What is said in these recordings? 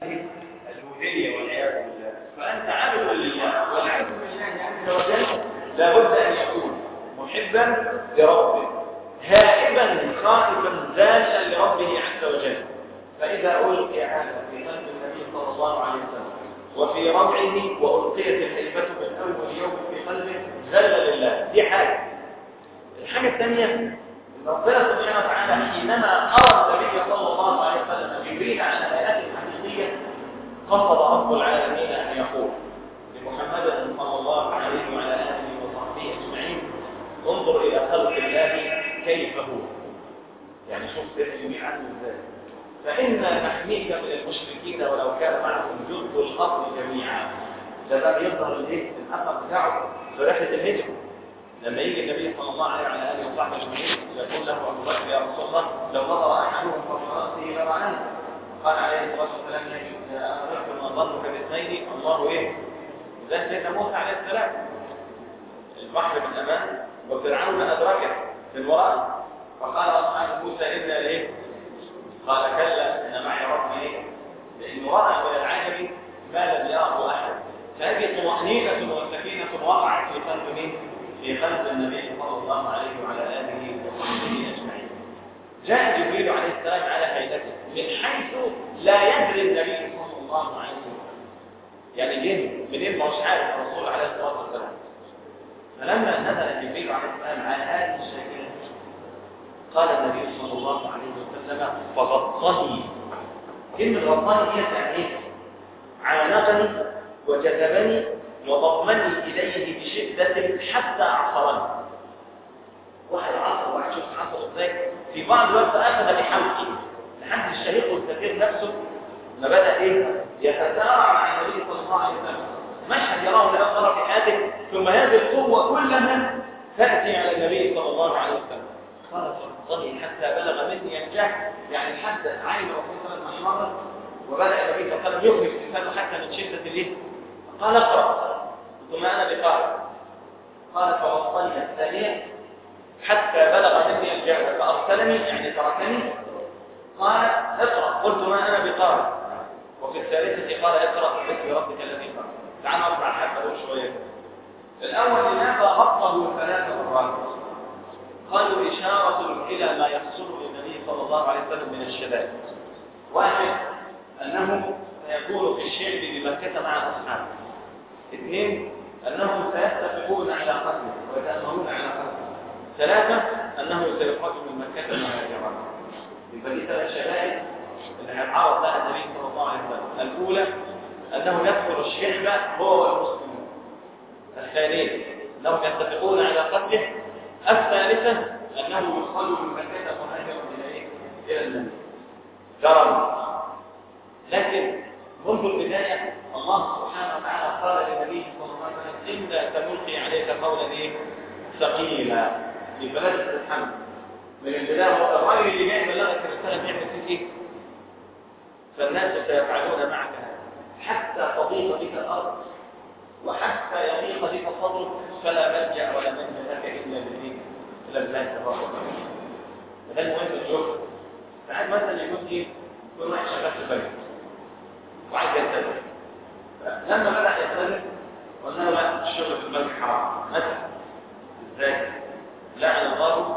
الوهية والعياذ بالله فأنت عبد لله والعبد لله عز وجل لابد أن يكون محبا لربه هائبا خائفا ذالا لربه عز وجل فإذا ألقي هذا في قلب النبي صلى الله عليه وسلم وفي ربعه وألقيت الهيبة من أول يوم في قلبه ذل لله دي حاجة الحاجة الثانية أن ربنا سبحانه وتعالى حينما أرى النبي صلى الله عليه وسلم جبريل على الآيات الحقيقية قصد رب العالمين أن يقول لمحمد صلى الله عليه وعلى آله وصحبه أجمعين انظر إلى خلق الله كيف هو يعني شوف سيدنا عنه ازاي فإنا نحميك من المشركين ولو كان معهم جند الأرض جميعا ده بقى يظهر الايه الأثر بتاعه في رحلة الهجرة لما يجي النبي صلى الله عليه وعلى آله وصحبه أجمعين يقول له أبو بكر يا رسول الله لو نظر أحدهم فوق رأسه لرعاه قال عليه الصلاة والسلام يا أمرك ما ظنك باثنين الله إيه ده سيدنا موسى عليه السلام البحر من أمان وفرعون أدركه في الوراء فقال أصحاب موسى إنا لإيه قال كلا إن معي ربي إيه لأنه رأى من العجب ما لم يره أحد فهذه طمأنينة وسكينة وقعت في قلب مين؟ في قلب النبي صلى الله عليه وعلى آله وصحبه أجمعين جاء جبريل عليه السلام على هيئته من حيث لا يدري النبي صلى الله عليه وسلم يعني جه منين ما هوش عارف الرسول عليه الصلاه والسلام فلما نزل جبريل عليه السلام على هذه الشاكله قال النبي صلى الله عليه وسلم فغطني كلمه غطني هي يعني ايه عانقني وجذبني وضمني اليه بشده حتى عصرني واحد عصر واحد شوف عصر ازاي في بعض الوقت اخذ بحلقي لحد الشهيق والكثير نفسه ما بدا ايه يتسارع مع النبي صلى الله عليه وسلم مشهد يراه لاول مره في حياته ثم هذه القوه كلها تاتي على النبي صلى الله عليه وسلم قال فاقتضي حتى بلغ مني الجهل يعني حتى عين الرسول صلى الله عليه وسلم احمرت وبدا النبي صلى الله عليه وسلم يخرج لسانه حتى من شده الايه قال اقرا ثم انا بقارئ قال فوصلني الثانيه حتى بلغ مني الجهل فارسلني يعني تركني قال اقرا قلت ما انا بقارئ وفي الثالثه قال اقرا باسم ربك الذي خلق تعال نرفع حتى دول شويه الاول لماذا غطه ثلاث مرات قالوا اشاره الى ما يحصل للنبي صلى الله عليه وسلم من الشدائد واحد انه سيكون في الشعب بمكه مع اصحابه اثنين انهم سيتفقون على قتله ويتامرون على قتله ثلاثه انه سيخرج من مكه مع الجماعه يبقى دي ثلاث شدائد اللي هيتعرض لها النبي صلى الله عليه وسلم الاولى انه يدخل الشعب هو والمسلمون الثانيه انهم يتفقون على قتله الثالثه انه يخرج من مكه مهاجرا الى ايه الى النبي جرم لكن منذ البدايه الله سبحانه وتعالى قال للنبي صلى الله عليه وسلم انا سنلقي عليك قولا ايه ثقيلا لبلد الحمد من البدايه الراجل اللي جاي بلغك الرساله بيعمل فيك ايه فالناس سيفعلون معك حتى تضيق بك الارض وحتى يضيق بك صدرك فلا ملجا ولا منجا لك الا بالدين الا بالله تبارك وتعالى فده المهم الجهد ساعات مثلا يكون ايه يكون واحد شغال في البنك وعايز يلتزم لما بدا يلتزم قلنا له لا الشغل في البنك حرام مثلا ازاي؟ لعن الله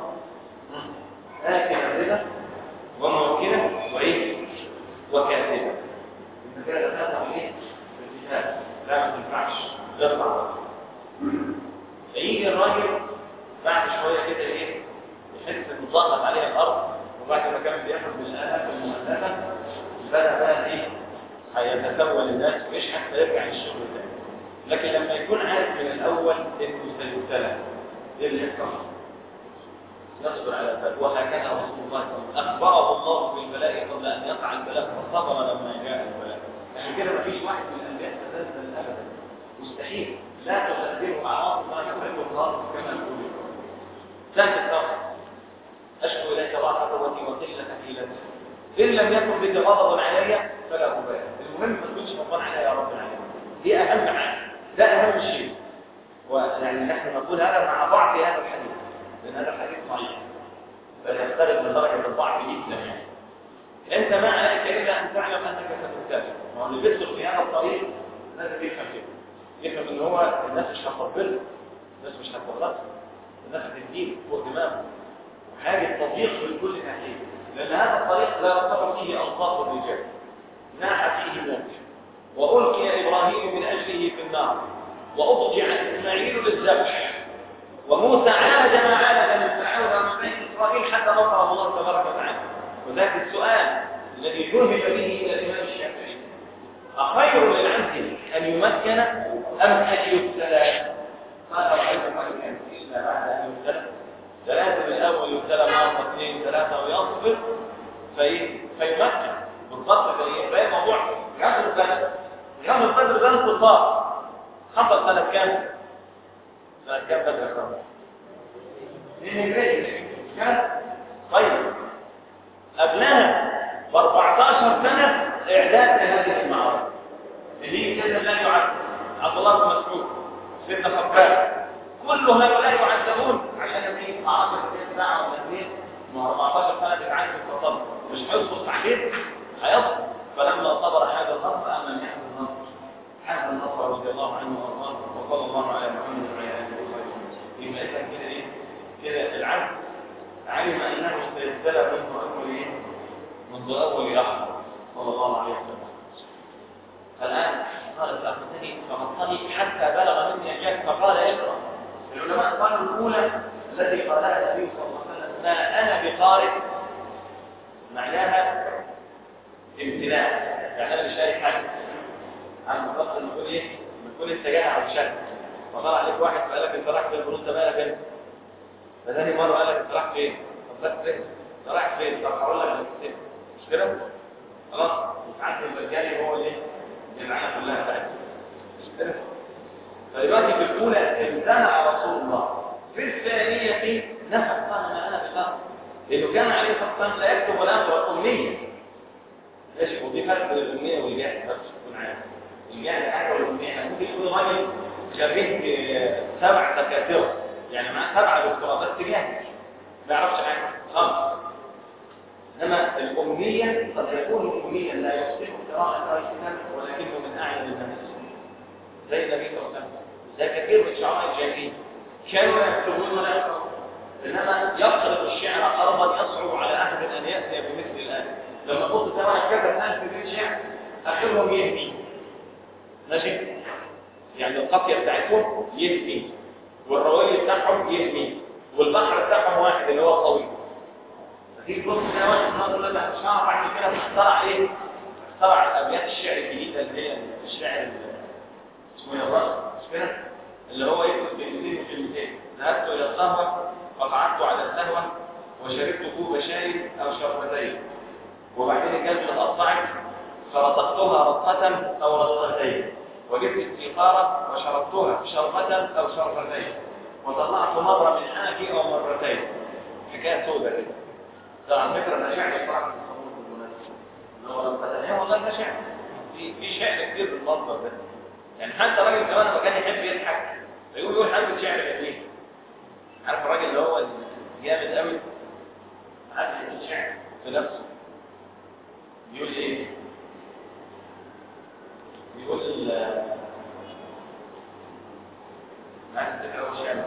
آكل الربا وموكله وإيه؟ وكاتبه انت كده دخلت على ايه؟ الكتاب لا ما تنفعش اطلع فيجي الراجل بعد شويه كده ايه؟ يحس ان ضغط عليه الارض وبعد ما كان بياخد من الالاف المؤلفه بدا بقى ايه؟ هيتسول الناس مش حتى يرجع للشغل تاني لكن لما يكون عارف من الاول انه سيبتلى ايه اللي يحصل؟ يصبر على ذلك وهكذا رسول الله صلى الله عليه وسلم اخبره الله بالبلاء قبل ان يقع البلاء فصبر لما جاء البلاء عشان كده ما فيش واحد من الانبياء تزلزل ابدا مستحيل لا تزلزله اعراض ما يحب الله كما يقول لا تستغفر اشكو اليك ضعف قوتي وقله حيلتي ان لم يكن بك غضب علي فلا ابالي المهم ما تكونش غضبان علي يا رب العالمين دي اهم حاجه ده اهم شيء ويعني نحن نقول هذا مع ضعف هذا الحديث لأن هذا الحديث ضعيف بل يختلف من درجة الضعف جدا يعني أنت ما عليك إلا أن تعلم أنك ستبتلى اللي بيسلك في هذا الطريق لازم يفهم كده يفهم ان هو الناس مش هتقبله الناس مش هتقبله الناس هتديه فوق دماغه حاجه تضيق من كل ناحيه لان هذا الطريق لا يرتبط فيه اوقات الرجال ناح فيه موت والقي ابراهيم من اجله في النار واضجع اسماعيل للذبح وموسى عاد ما عاد من فرعون ومن بني اسرائيل حتى نصره الله تبارك وتعالى وذاك السؤال الذي ذهب به الى الامام الشافعي اخير للعبد ان يمكن ام ان يبتلى قال رايت ما كان الا بعد ان يبتلى ثلاثه من الاول يبتلى مره اثنين ثلاثه ويصبر في فيمكن بالضبط زي باقي موضوع غزو البلد غزو البدر ده انتصار حصل سنه كام؟ سنه كام بدر يا اخوان؟ اثنين هجريه كام؟ طيب قبلها ب 14 سنه اعداد لهذه المعركه اللي هي كذا لا يعد عبد الله بن مسعود سيدنا خباب كل هؤلاء يعذبون عشان يبني معركه اثنين ساعه ولا اثنين ما 14 سنه بيتعاني في الخطاب مش هيصبر تعليم هيصبر فلما صبر هذا النصر امن يحمل النصر حمد النصر رضي الله عنه وارضاه وصلى الله على محمد وعلى اله وصحبه يبقى اذا كده ايه كده العبد علم انه سيبتلى منذ اول ايه منذ اول لحظه صلى الله عليه وسلم فالان قال فاخذني فغطني حتى بلغ مني اجاك فقال اقرا العلماء قالوا الاولى التي قالها النبي صلى الله عليه وسلم ما انا بقارئ معناها امتناع يعني انا مش لاقي حاجه عن مقصد نقول ايه بنقول انت جاي على الشك فطلع عليك واحد فقال لك انت رايح فين الفلوس ده مالك انت فثاني مره قال لك انت رايح فين طب بس فين انت رايح فين طب هقول لك فين مش كده خلاص وساعات الرجالي هو اللي العالم كلها بتاعتنا مش كده فدلوقتي في الاولى امتنع رسول الله في الثانيه نفى قال ما انا بشر لانه كان عليه الصلاه والسلام لا يكتب ولا يقرا امنيه ماشي ودي فرق بين الامنيه والجهل بس تكون عارف الجهل حاجه والامنيه ممكن يكون راجل خريج سبع دكاتره يعني معاه سبعه دكتوراه بس جاهل ما يعرفش حاجه خالص انما الامنيه قد يكون امنيا لا يصلح قراءه الكتاب ولكنه من اعين الناس زي النبي صلى الله عليه وسلم زي كثير من شعراء الجاهلين كانوا يكتبون ولا يقرؤون انما يقرض الشعر قرضا يصعب على احد ان ياتي بمثل الان لما قلت سواء كتب ألف بيت شعر اخرهم يهدي ماشي يعني القافيه بتاعتهم يهدي والروي بتاعهم يهدي والبحر بتاعهم واحد اللي هو طويل في بص كده واحد ما يقول لك مش هعرف اعمل كده اخترع ايه؟ اخترع ابيات الشعر الجديده اللي هي الشعر اسمه ايه الرقص مش كده؟ اللي هو يكتب كلمتين وكلمتين ذهبت الى القهوه وقعدت على القهوه وشربت كوب شاي او شربتين وبعدين الجلسه اتقطعت فرطقتها رطقه او رطقتين وجبت السيقاره وشربتها شربه او شربتين وطلعت مره من حافي او مرتين حكايه سوداء كده ده على فكره ده شعر صراحه لو لم تتنهي والله ده شعر في في شعر كتير بالمنظر ده يعني حتى راجل كمان لما كان يحب يضحك يقول يقول حاجه شعر جميل عارف الراجل اللي هو جامد قوي عارف الشعر في نفسه بيقول ايه بيقول ال ما عارف هو شعر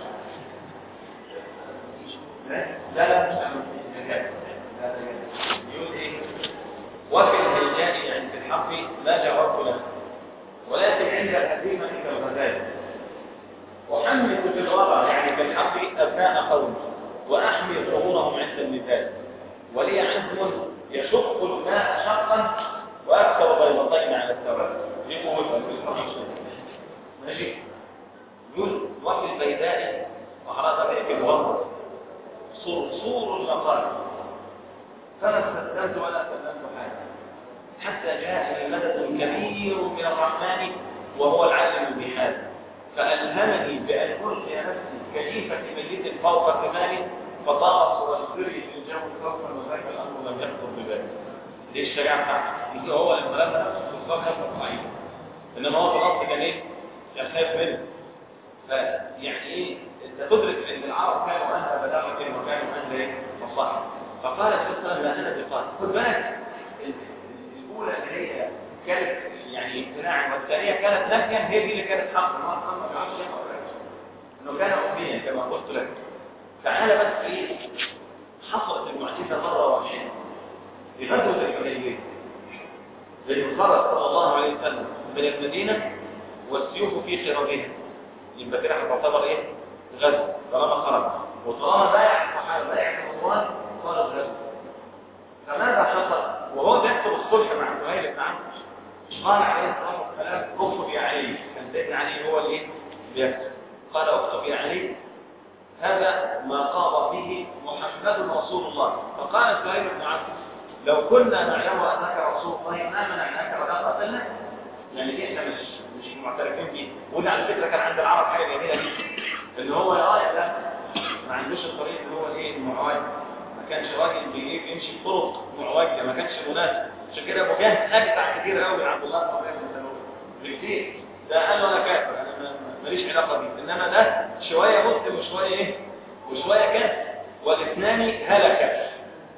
لا لا مش يقول ايه وفي الهيجاء عند الحق ما جاوبت له ولكن عند الهزيمة كالغزال أحمل في الغرى يعني في الحق أبناء قوم وأحمي ظهورهم عند المثال ولي عزم يشق الماء شقا وأكثر بيضتين على الثواب دي قوتها في الحقيقة ماشي يقول وفي البيداء وحرات في الغرب صرصور المقال فما استسلمت ولا سلمت حاجه حتى جاءني مدد كبير من الرحمن وهو العالم بحال فألهمني بأن ألقي نفسي كليفة ميت فوق كمالي فطاق والسري في الجو خوفا وذاك الأمر لم يخطر ببالي دي الشجاعة بتاعته يجي هو لما لما نفسه في الصلاة يخطر ضعيف إنما هو في الأصل كان إيه؟ كان خايف منه فيعني إيه؟ أنت تدرك إن العرب كانوا أهل بلاغة وكانوا أهل إيه؟ مصاحب فقال الشيخ ما أنا بقال خد بالك الأولى اللي هي كانت يعني امتناعا والثانيه كانت نفيا هي دي اللي كانت حقا ما ما يعرفش انه كان امنيا كما قلت لك تعالى بس ايه حصلت المعجزه مره واحده في غزوه الحديبيه لأنه خرج صلى الله عليه وسلم من المدينة والسيوف في خرابها يبقى كده هتعتبر ايه؟ غزو طالما خرج وطالما بايع الصحابة بايع الأموال صار غزو فماذا حصل؟ وهو بيكتب الصلح مع سهيل بن عمرو قال عليه الصلاة والسلام اكتب يا علي كان سيدنا علي هو اللي ايه؟ بيكتب قال اكتب يا علي هذا ما قام به محمد رسول الله فقال سهيل بن عمرو لو كنا نعلم انك رسول الله ما منعناك ولا قتلناك يعني احنا مش مش معترفين بيه وده على فكره كان عند العرب حاجه جميله جدا اللي هو اه ده ما عندوش الطريق اللي هو ايه المعوج ما كانش راجل بي- بيمشي في طرق معوجه ما كانش مناسب عشان كده ابو جهل اجدع كتير قوي من عبد الله بن عمر بن سلول بكتير ده قال له انا كافر انا ما- ماليش علاقه بيه انما ده شويه مسلم وشويه ايه وشويه كافر والاثنان هلكا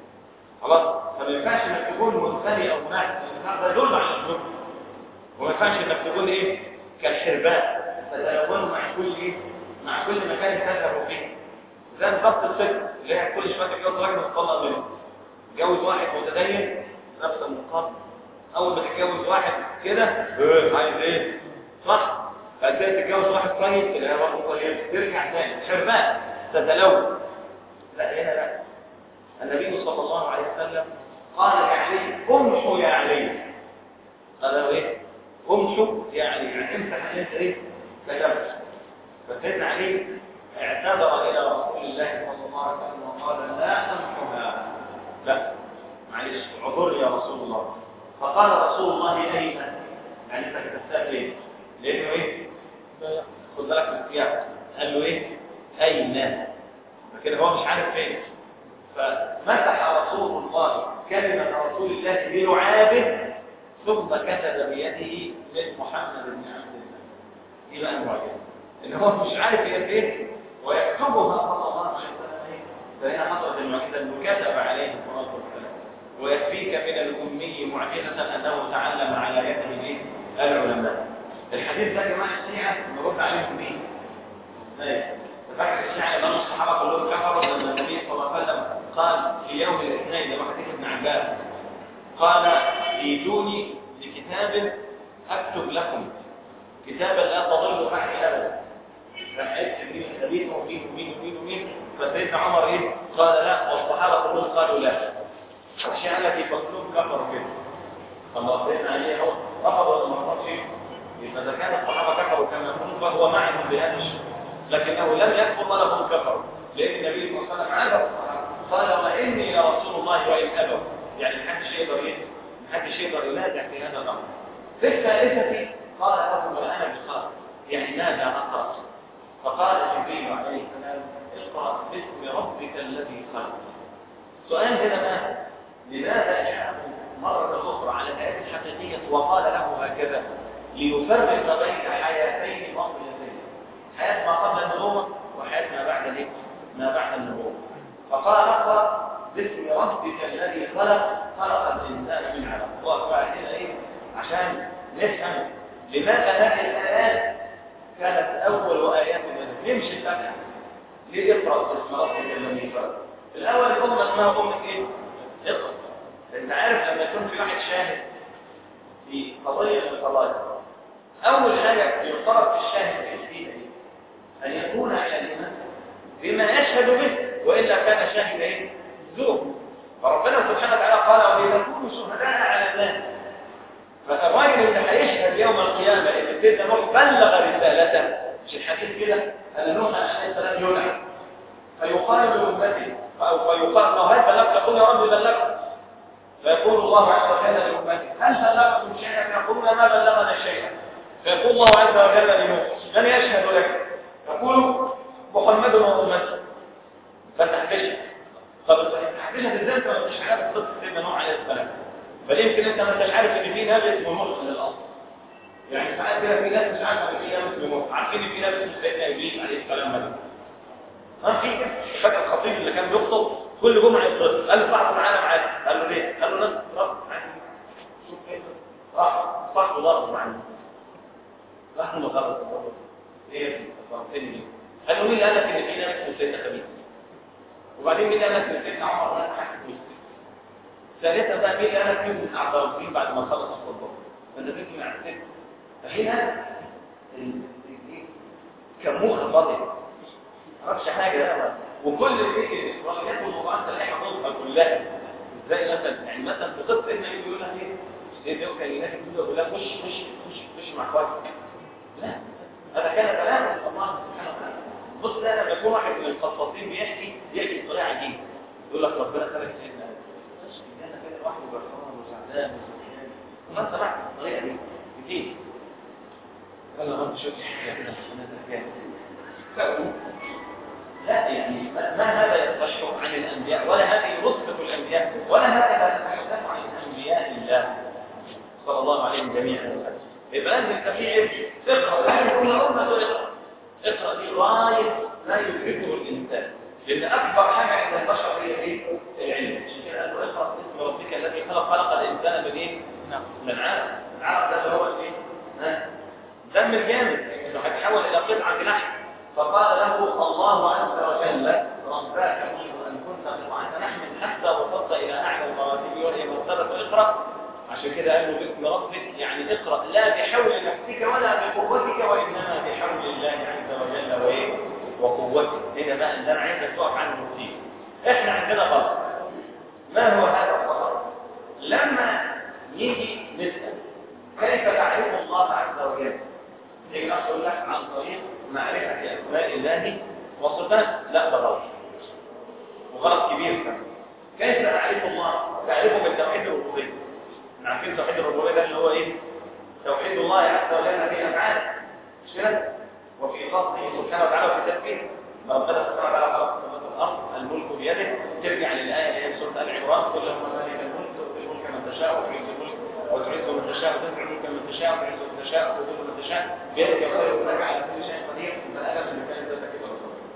خلاص فما ينفعش انك تكون منثني او منافق ده يدل على الظلم وما ينفعش انك تكون ايه كالحرباء تتلون مع كل ايه مع كل مكان تذهب فيه زي بالظبط الفكر اللي هي كل شويه تتجوز راجل وتطلق منه تتجوز واحد متدين نفس المقام اول ما تتجوز واحد كده إيه، عايز ايه صح فازاي تتجوز واحد طيب تلاقيه برضه طيب ترجع تاني حرباء تتلون لا هنا لا النبي صلى الله عليه وسلم قال لعلي امحو يا علي قال له ايه امحو يا علي يعني امسح اللي انت ايه كتبت فسيدنا علي اعتذر الى رسول الله صلى الله عليه وسلم وقال لا امحوها لا معلش اعذر يا رسول الله فقال رسول الله اين يعني انت كتبتها فين لانه ايه خد بالك من السياق قال له ايه اين فكده هو مش عارف فين فمسح رسول الله كلمة رسول الله بلعابه ثم كتب بيده من محمد بن عبد الله دي بقى المعجزة ان هو مش عارف هي فين ويكتبها صلى الله عليه وسلم ايه فهنا حصلت المعجزة انه كتب عليه الصلاة والسلام ويكفيك من الأمي معجزة أنه تعلم على يد الايه؟ العلماء الحديث ده يا جماعة الشيعة نرد عليهم بيه ايه فاكر الشيعة لما الصحابة كلهم كفروا لما النبي صلى الله عليه وسلم قال في يوم الاثنين لما حديث ابن عباس قال ايتوني بكتاب اكتب لكم كتابا لا تضل معي ابدا راح يكتب مين الحديث ومين ومين ومين ومين فسيدنا عمر ايه قال لا والصحابه كلهم قالوا لا الشيعة التي كلهم كفروا كده فما سيدنا عليه اهو رفض ولا ما رفضش يبقى اذا كان الصحابه كفروا كما يقولون فهو معهم بهذا الشيء لكنه لم يكفر ولا هم كفروا لان النبي صلى الله عليه وسلم عاد الصحابه قال واني لرسول الله وان ابوا يعني محدش يقدر ايه محدش يقدر ينازع في هذا الامر في الثالثه قال له وانا بقال يعني ماذا اقرا فقال جبريل عليه السلام اقرا باسم ربك الذي خلق سؤال هنا ما لماذا جاء مرة أخرى على الآيات الحقيقية وقال له هكذا ليفرق بين حياتين مصريتين حياة ما قبل النبوة وحياة ما بعد الايه؟ ما بعد النبوة فقال اقرأ باسم ربك الذي خلق خلق الإنسان من علق الله هنا ايه عشان نفهم لماذا هذه الآيات كانت أول آيات منها نمشي الفتحة ليه اقرأ باسم ربك الذي خلق الأول الأمة اسمها أمة ايه؟ اقرأ انت عارف لما يكون في واحد شاهد في قضية من القضايا أول حاجة يفترض في الشاهد فيها أن يكون عالما بما يشهد به وإلا كان شاهد إيه؟ زور فربنا سبحانه وتعالى قال ولتكونوا شهداء على الناس فالراجل اللي هيشهد يوم القيامة إن سيدنا نوح بلغ رسالته مش الحديث كده أن نوح عليه السلام يلعن فيقال لأمته أو فيقال له هل بلغت يقول يا رب بلغت فيقول الله عز وجل لأمته هل بلغتم شيئا يقولون ما بلغنا شيئا فيقول الله عز وجل لنوح من يشهد لك يقول محمد وأمته فتحبشها طب تحبشها ازاي انت مش عارف قصه سيدنا نوح عليه السلام بل يمكن انت مثلا عارف ان في نبي اسمه نوح من الاصل يعني ساعات كده في ناس مش عارفه ان في نبي اسمه نوح عارفين ان في نبي اسمه سيدنا ابراهيم عليه السلام مثلا ما في كده فاكر الخطيب اللي كان بيخطب كل جمعه يخطب قال له اطلع معانا معاك قال له ليه؟ قال له ناس رب راح صاحبه ضربه عنه راح له غلط ايه فهمتني قال له مين قال لك ان في ناس اسمه سيدنا خبيث وبعدين مين قال لك ان سيدنا عمر راح حكم ثالثا بقى مين قال لك مين من اعتراضين بعد ما خلص الخطبه فانت تبكي مع الست فهنا كموخ فاضي ما عرفش حاجه ده وكل الاسرائيليات والمبعثه اللي احنا حافظها كلها ازاي مثلا يعني مثلا في قصه ابن يقول لك ايه سيدنا كان ينادي يقول لك خش خش خش خش مع اخواتك لا هذا كان كلام الله سبحانه وتعالى بص ده لما يكون واحد من القصاصين بيحكي يحكي بطريقه عجيبه يقول لك ربنا خلق سيدنا بس انا كده لوحده وبرفان وزعلان وزعلان وما انت بعد الطريقه دي كتير قال له رب شوف حكايه كده لا يعني ما هذا يصح عن الانبياء ولا هذه رتبه الانبياء ولا هذا يتحدث عن انبياء الله صلى الله عليهم جميعا يبقى انت في اقرا يعني كل امه اقرا اقرا دي غايه ما يدركه الانسان لان اكبر حاجه عند البشر هي ايه العلم عشان كده قالوا اقرا باسم ربك الذي خلق خلق الانسان من ايه من علق العلق ده اللي هو الايه ها دم الجامد انه هيتحول الى قطعه لحم فقال له الله عز وجل رباك منذ ان كنت قطعه لحم حتى وصلت الى اعلى المراتب وهي مرتبه اقرا عشان كده قال له باسم ربك يعني اقرا لا بحول نفسك ولا بقوتك وانما بحول الله عز وجل وايه وقوته هنا بقى اللي انا عايزك تقف عنه كتير احنا عندنا غلط ما هو هذا الغلط لما يجي نسال كيف تعرف الله عز وجل يجي اقول لك عن طريق معرفه اسماء الله وصفاته لا ده غلط وغلط كبير كمان كيف نعرف الله تعرفه بالتوحيد الربوبيه عارفين توحيد الربوبيه ده اللي هو ايه توحيد الله عز وجل في افعاله مش كده وفي خلقه سبحانه وتعالى وفي تدبيره ربنا سبحانه وتعالى خلق السماوات والارض الملك بيده ترجع للايه اللي هي سوره ال عمران قل اللهم مالك الملك تؤتي الملك من تشاء وتعز الملك وتعز من تشاء وتنزع الملك من تشاء وتعز من تشاء وتذل من تشاء بيدك الخير انك على كل شيء قدير فانا من كان ذاتك كده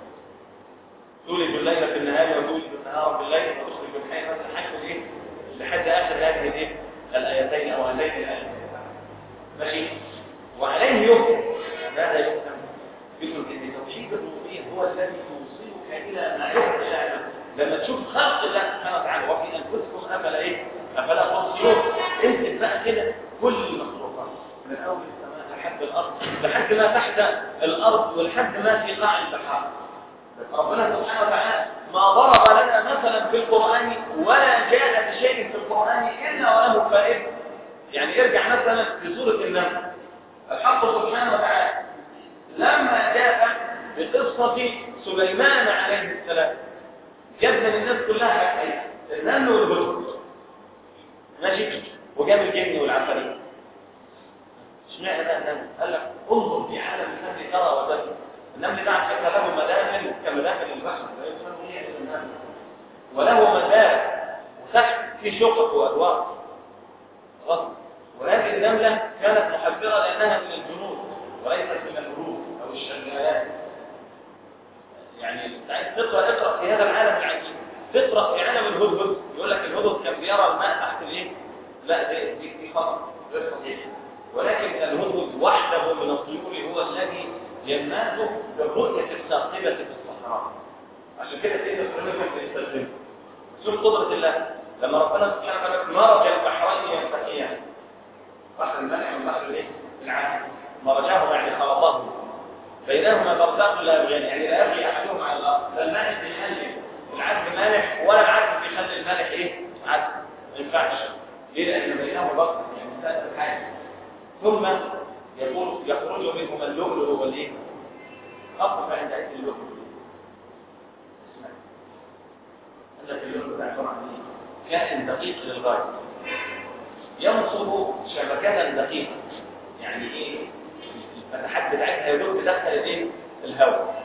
تولد الليل في النهار وتولد النهار في الليل وتخرج الحي من الحي ايه لحد اخر هذه الايه الايتين او هذين الايتين ماشي وعليه يفهم ماذا يفهم يقول ان توحيد الربوبيه هو الذي يوصلك الى معرفه الله لما تشوف خلق الله سبحانه وتعالى وفي انفسكم افلا ايه افلا تبصرون انت بقى كده كل المخلوقات من اول السماء لحد الارض لحد ما تحت الارض ولحد ما في قاع البحار ربنا سبحانه وتعالى ما ضرب لنا مثلا في القرآن ولا جاء بشيء في القرآن إلا وله فائدة يعني ارجع مثلا في سورة النمل الحق سبحانه وتعالى لما جاء بقصة سليمان عليه السلام جاب للناس كلها حاجتين النمل والهدهد ماشي وجاب الجن والعفاريت اشمعنى بقى النمل قال لك انظر في عالم النمل ترى وتدري النمل ده على فكره له مداخل كمداخل البحر وله مدار وتحت في شقق وادوار غلط ولكن النمله كانت محذره لانها من الجنود وليست من الهروب او الشغالات يعني عايز تقرا اقرا في هذا العالم العجيب تقرا في عالم الهدهد يقول لك الهدهد كان بيرى الماء تحت الايه لا دي دي, دي خطا غير صحيح ولكن الهدهد وحده من الطيور هو الذي يمنعه بالرؤية الثاقبة في الصحراء عشان كده سيدنا سليمان بيستخدمه شوف قدرة الله لما ربنا سبحانه وتعالى مرج البحرين يلتقيان بحر الملح والبحر الايه؟ العادي مرجاهما يعني خلطاه بينهما برزاق لا يبغيان يعني لا يبغي احدهما على الارض لا الملح بيخلي العذب مالح ولا العذب بيخلي الملح ايه؟ عذب ما ينفعش ليه؟ لان بينهما برزاق يعني مسألة الحاجة ثم يقول يخرج منهما اللؤلؤ والايه اقف عند عيد اللؤلؤ اسمع قال لك اللؤلؤ ده عباره عن ايه كائن دقيق للغايه ينصب شبكه دقيقه يعني ايه الفتحات بتاعتها يدوب تدخل الايه الهواء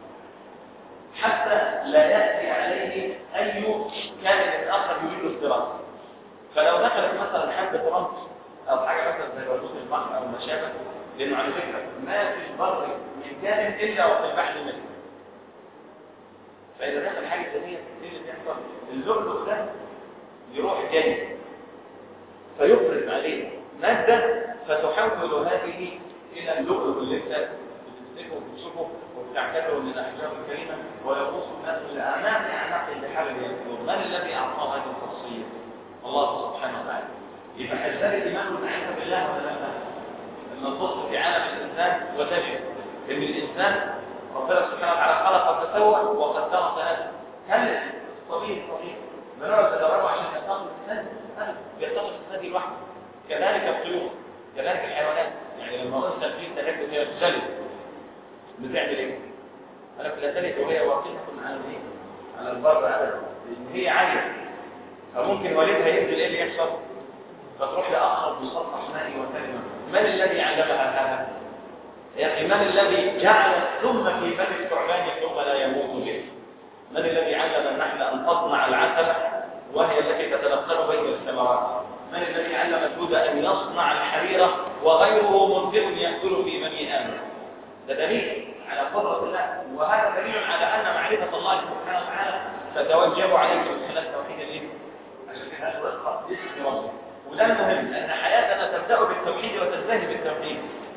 حتى لا ياتي عليه اي كائن اخر يريد الاضطراب فلو دخلت مثلا حبه رمل او حاجه مثلا زي بردود البحر او ما شابه لانه على فكره ما في البر من جانب الا وفي البحر منه فاذا دخل حاجه ثانيه ايه اللي بيحصل اللؤلؤ ده يروح جاي فيفرز عليه مادة فتحول هذه إلى اللؤلؤ اللي انت بتمسكه وبتشوفه وبتعتبره من الأحجار الكريمة ويغوص الناس إلى أعماق أعماق البحار ينظر من الذي أعطاه هذه الخاصية؟ الله سبحانه وتعالى يبقى حذر الإيمان والعياذ بالله ولا لا؟ لما تبص في عالم الإنسان وتجد إن الإنسان ربنا سبحانه وتعالى خلق فسوى وقدر فهدى هل طبيعي طبيعي بنقعد ندربه عشان ينتقل الإنسان بينتقل الإنسان لوحده كذلك الطيور كذلك الحيوانات يعني لما قلت في تحب هي تسلم بتعمل ايه؟ انا في الاساليب وهي واقفه على الايه؟ على البر ابدا لان هي عاليه فممكن والدها ينزل ايه اللي يحصل؟ فتروح لاقرب مسطح مائي وكلمه من الذي علمها هذا؟ يا اخي من الذي جعل ثم في فم الثعبان ثم لا يموت به؟ من الذي علم النحل ان تصنع العسل وهي التي تتنقل بين الثمرات؟ من الذي علم الدود أن يصنع الحريرة وغيره مبدع يأكل في بني آدم ده دليل على قدرة الله وهذا دليل على أن معرفة الله سبحانه وتعالى تتوجب عليك من خلال توحيد الايه؟ عشان كده وفق اسم ربك وده المهم أن حياتنا تبدأ بالتوحيد وتنتهي بالتوحيد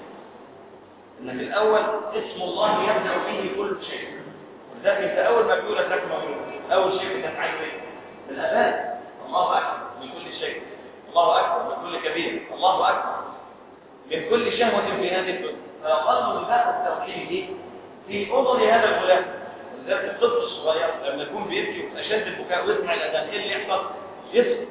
إن في الأول اسم الله يبدأ فيه كل شيء ولذلك أنت أول ما بيقول لك مولود أول شيء بتفعله إيه؟ الأذان الله أكبر من كل شيء الله أكبر من كل كبير الله أكبر من كل شهوة في هذه الدنيا فيظل الباء التوحيد في أذن هذا الغلام ولذلك الطفل الصغير لما يكون بيبكي أشد البكاء ويسمع الأذان إيه اللي يحصل؟ يسكت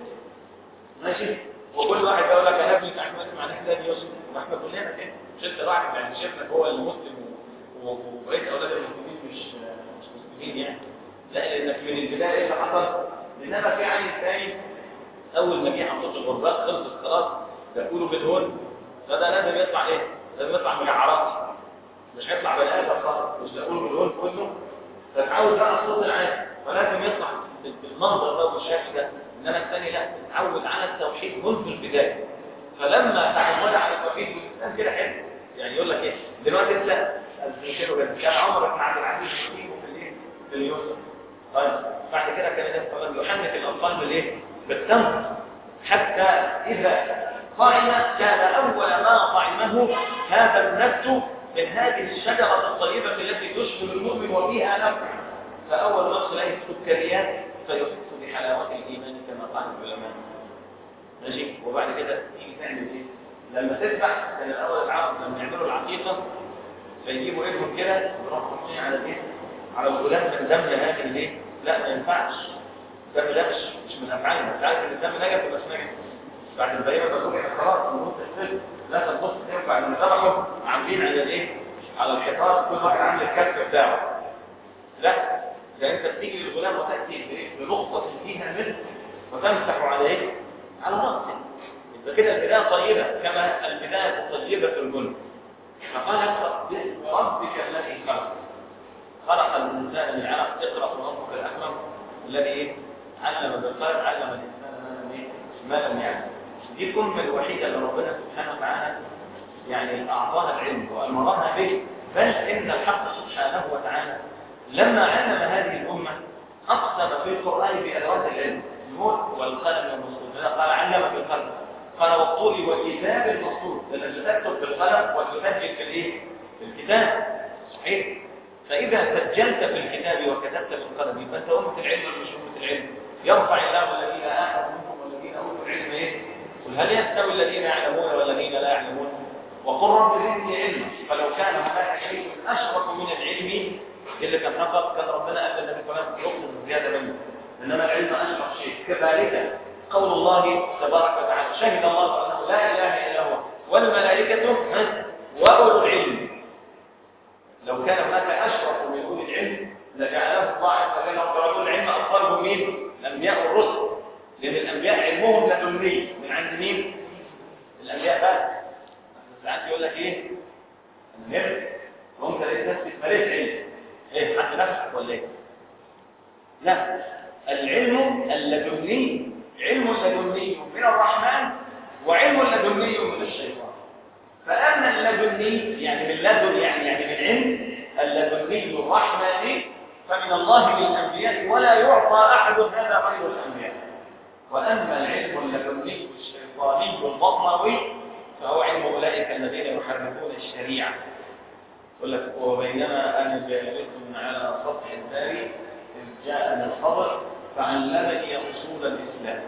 ماشي وكل واحد يقول لك أنا ابنك أحمد مع الإحسان يسكت وإحنا كلنا كده مش أنت واحد يعني شايفك هو المسلم وبقيت أولاد المسلمين مش مش مسلمين يعني لا لأنك من البداية إيه اللي حصل؟ إنما في عين ثاني اول ما جه حطيت الغرباء خلصت خلاص يقولوا بالهون فده لازم يطلع ايه لازم يطلع مجعرات مش هيطلع بني ادم خالص مش هيقولوا بالهون كله فتعود بقى الصوت العالي فلازم يطلع بالمنظر ده والشكل ده انما الثاني لا تتعود على التوحيد منذ البدايه فلما تعود على التوحيد والانسان كده حلو يعني يقول لك ايه دلوقتي انت الفيشيرو كده كان عمرك مع عبد العزيز في الايه في اليسر طيب بعد كده كان الناس طبعا يحنك الاطفال بالايه بالتمر حتى إذا طعم كان أول ما طعمه هذا النبت من هذه الشجرة الطيبة التي تشمل المؤمن وفيها نفع فأول ما تلاقي السكريات فيحس بحلاوة الإيمان كما قال العلماء ماشي وبعد كده تيجي تعمل إيه؟ لما تذبح كان الأول العرب لما يعملوا العقيقة فيجيبوا ابنهم كده ويروحوا حاطين على الايه؟ على الغلاف من دم هذا الايه؟ لا ما ينفعش الدم ده مش مش من افعالنا انت عارف ان الدم نجس ولا مش نجس بعد البهيمه بقول احنا خلاص نموت السلم لا تبص تنفع ان ذبحوا عاملين على الايه على الحيطان كل واحد عامل الكف بتاعه لا ده انت بتيجي للغلام وتاتي بنقطه فيها منه وتمسح على ايه على راسه يبقى كده البدايه طيبه كما البدايه طيبه في الجنة فقال اقرا باسم ربك الذي خلق خلق الانسان من علق اقرا ربك الاكرم الذي ايه علم بالقلم علم الإنسان ما لم ما لم يعلم دي الأمة الوحيدة اللي ربنا سبحانه وتعالى يعني أعطاها العلم وأمرها به بل إن الحق سبحانه وتعالى لما علم هذه الأمة أقسم في القرآن بأدوات العلم النور والقلم والمسطور قال علم بالقلم قال والطول والكتاب المسطور لأنك تكتب بالقلم وتسجل في الإيه؟ في الكتاب صحيح فإذا سجلت في الكتاب وكتبت بالقلم يبقى أنت أمة العلم ولا مش أمة العلم يرفع الله الذين آمنوا منكم والذين أوتوا العلم إيه؟ قل هل يستوي الذين يعلمون والذين لا يعلمون وقل رب زدني علما فلو كان هناك شيء أشرف من العلم اللي كان فقط كان ربنا قال النبي صلى الله عليه وسلم يطلب زيادة منه إنما العلم أشرف شيء كذلك قول الله تبارك وتعالى شهد الله أنه لا إله إلا هو والملائكة وأولو العلم لو كان هناك أشرف من أولي العلم لجعله الله عز وجل وقرأوا العلم أطفالهم مين؟ الأنبياء والرسل لأن الأنبياء علمهم لدني من عند مين؟ الأنبياء بس ساعات يقول لك إيه؟ النبي وأنت لقيت نفسك ماليش علم إيه حد نفسك ولا إيه؟ لا العلم اللدني علم لدني من الرحمن وعلم لدني من الشيطان فأما اللدني يعني من لدن يعني يعني من علم اللدني الرحماني فمن الله للأنبياء ولا يعطى أحد هذا غير الأنبياء وأما العلم اللدني الشيطاني البطنوي فهو علم أولئك الذين يحرفون الشريعة يقول لك وبينما أنا جالس على سطح الدار إذ جاءنا الخبر فعلمني أصول الإسلام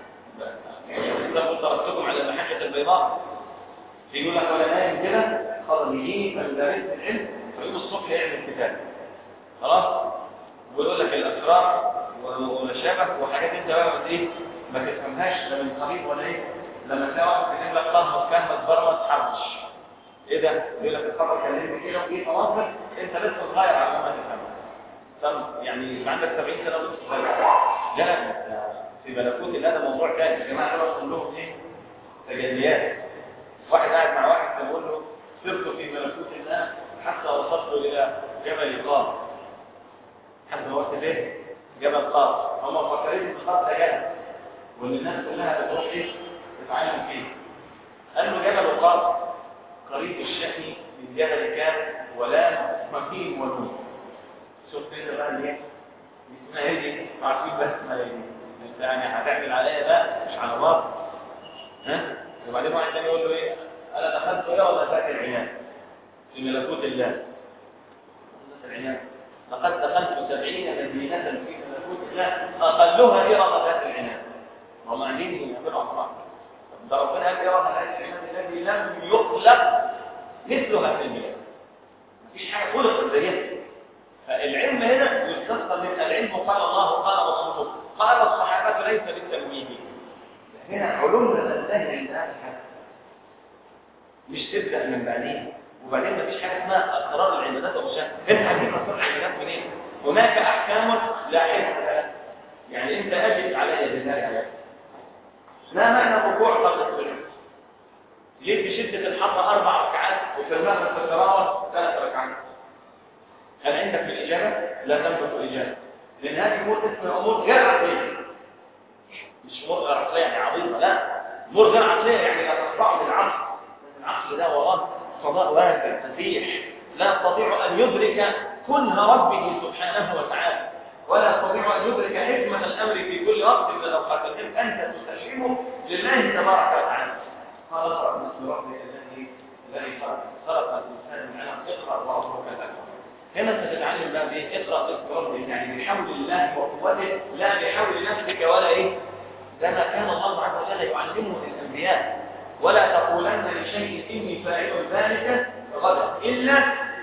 لقد تركتكم على المحجة البيضاء يقول لك ولا نايم كده خلاص يجيني فالدارس العلم فيقوم الصبح يعمل كتاب خلاص ويقول لك الأسرار وما شابه وحاجات انت بقى ايه ما تفهمهاش لا من قريب ولا ايه لما تلاقي واحد كاتب لك قهوه كان متبرر ما تحرش ايه ده يقول لك الخبر كلمني كده وفي مناظر انت لسه صغير على ما تفهمها طب يعني يبقى عندك 70 سنه ولسه صغير لا في ملكوت الله ده موضوع ثاني يا جماعه دول كلهم ايه تجليات واحد قاعد مع واحد كان بيقول له سرت في ملكوت الله حتى وصلت الى جبل قاف حتى وصلت فين جبل قاف هم مفكرين ان قاف ده جبل وان الناس كلها بتروح ايه تتعلم فيه قال له جبل قاف قريب الشحن من جبل كاف ولا مكين ونور شفت انت بقى ليه اسمها ايه دي عارفين بس اسمها ايه دي انت يعني هتعمل عليا بقى مش على بعض ها وبعدين واحد تاني يقول له ايه انا دخلت ايه ولا ذاك العناد في ملكوت الله العناد لقد دخلت سبعين مدينة في ملكوت الله أقلها إرادة ذات العناد هم قاعدين يعملوا أمراض ده ربنا قال إرادة ذات العناد الذي لم يخلق مثلها في البلاد مفيش حاجة خلقت زيها فالعلم هنا يستخدم من العلم قال الله قال رسوله قال الصحابة ليس بالتمويه هنا علوم لا تنتهي عند هذا الحد مش تبدأ من بعدين وبعدين مفيش حاجة اسمها أسرار العبادات والشهادة انت هتجيب أسرار العبادات منين؟ هناك أحكام لا حد لها يعني انت أجب علي بذلك ما معنى الركوع قبل السجود؟ جيت بشدة الحر أربع ركعات وفي المغرب في التراوح ثلاث ركعات هل عندك في الإجابة؟ لا تنبت الإجابة لأن هذه أمور اسمها أمور غير عقلية مش أمور غير عقلية يعني عظيمة لا أمور غير عقلية يعني لا تخضع للعقل العقل ده وراه فضاء واسع فسيح لا يستطيع أن يدرك كنه ربه سبحانه وتعالى ولا يستطيع أن يدرك حكمة الأمر في كل وقت من الأوقات التي أنت تستشعره لله تبارك وتعالى قال اقرأ باسم ربك الذي الذي خلق خلق الإنسان من علم اقرأ وربك الأكبر هنا انت تتعلم بقى بايه اقرا باسم ربك يعني بحول الله وقوته لا بحول نفسك ولا ايه ده ما كان الله عز وجل يعلمه للانبياء ولا تقولن لشيء اني فاعل ذلك غدا الا